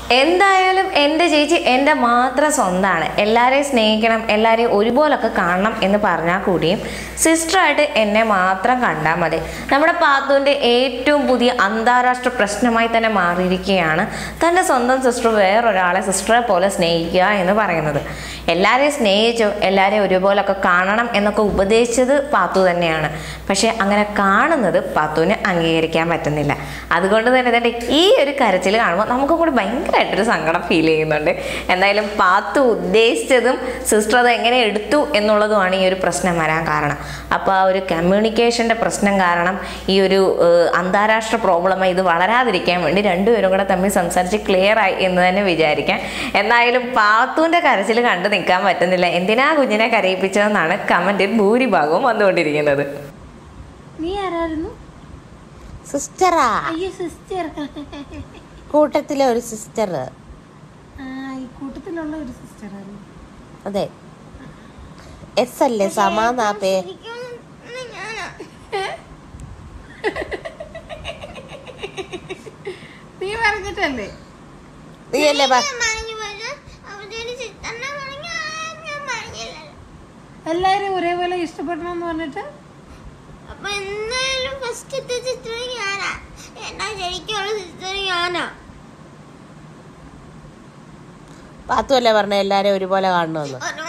എന്തായാലും എൻ്റെ ചേച്ചി എൻ്റെ മാത്രം സ്വന്തമാണ് എല്ലാവരെയും സ്നേഹിക്കണം എല്ലാവരെയും ഒരുപോലൊക്കെ കാണണം എന്ന് പറഞ്ഞാൽ കൂടിയും സിസ്റ്ററായിട്ട് എന്നെ മാത്രം കണ്ടാൽ മതി നമ്മുടെ പാത്തുവിൻ്റെ ഏറ്റവും പുതിയ അന്താരാഷ്ട്ര പ്രശ്നമായി തന്നെ മാറിയിരിക്കുകയാണ് തൻ്റെ സ്വന്തം സിസ്റ്റർ വേറൊരാളെ സിസ്റ്ററെ പോലെ സ്നേഹിക്കുക എന്ന് പറയുന്നത് എല്ലാവരെയും സ്നേഹിച്ചു എല്ലാവരെയും ഒരുപോലൊക്കെ കാണണം എന്നൊക്കെ ഉപദേശിച്ചത് പാത്തു തന്നെയാണ് പക്ഷേ അങ്ങനെ കാണുന്നത് പാത്തുവിന് അംഗീകരിക്കാൻ പറ്റുന്നില്ല അതുകൊണ്ട് തന്നെ തന്നെ ഈ ഒരു കരച്ചിൽ കാണുമ്പോൾ നമുക്കും കൂടി ഭയങ്കരമായിട്ടൊരു സങ്കടം ഫീൽ ചെയ്യുന്നുണ്ട് എന്തായാലും പാത്തു ഉദ്ദേശിച്ചതും സിസ്റ്റർ അത് എങ്ങനെ എടുത്തു എന്നുള്ളതുമാണ് ഈ ഒരു പ്രശ്നം വരാൻ കാരണം അപ്പോൾ ആ ഒരു കമ്മ്യൂണിക്കേഷൻ്റെ പ്രശ്നം കാരണം ഈ ഒരു ഏഹ്, അന്താരാഷ്ട്ര പ്രോബ്ലമായി ഇത് വളരാതിരിക്കാൻ വേണ്ടി രണ്ടുപേരും കൂടെ തമ്മിൽ സംസാരിച്ച് ക്ലിയർ ആയി എന്ന് തന്നെ വിചാരിക്കാം എന്തായാലും പാത്തുവിൻ്റെ കരച്ചിൽ കണ്ടു നിൽക്കാൻ പറ്റുന്നില്ല എന്തിനാ കുഞ്ഞിനെ കരയിപ്പിച്ചതെന്നാണ് കമൻറ്റിൽ ഭൂരിഭാഗവും വന്നുകൊണ്ടിരിക്കുന്നത് നീ ആരായിരുന്നു സിസ്റ്ററാ അയ്യോ സിസ്റ്റർ കൂട്ടത്തിലെ ഒരു സിസ്റ്റർ ആ ഈ കൂട്ടത്തിലുള്ള ഒരു സിസ്റ്റർ ആയിരുന്നു അതെ എസ് അല്ലേ സമാനാ പേ നീ പറഞ്ഞിട്ടല്ലേ നീയല്ലേ പറ എല്ലാരും ഒരേപോലെ ഇഷ്ടപ്പെടണം എന്ന് പറഞ്ഞിട്ട് അപ്പൊ എന്തായാലും ഫസ്റ്റത്തെ സിസ്റ്റർ ഞാനാ എന്നാ ശരിക്കുള്ള സിസ്റ്റർ ഞാനാ പാത്തുമല്ലേ പറഞ്ഞ എല്ലാരും ഒരുപോലെ കാണണമെന്ന് ഒരു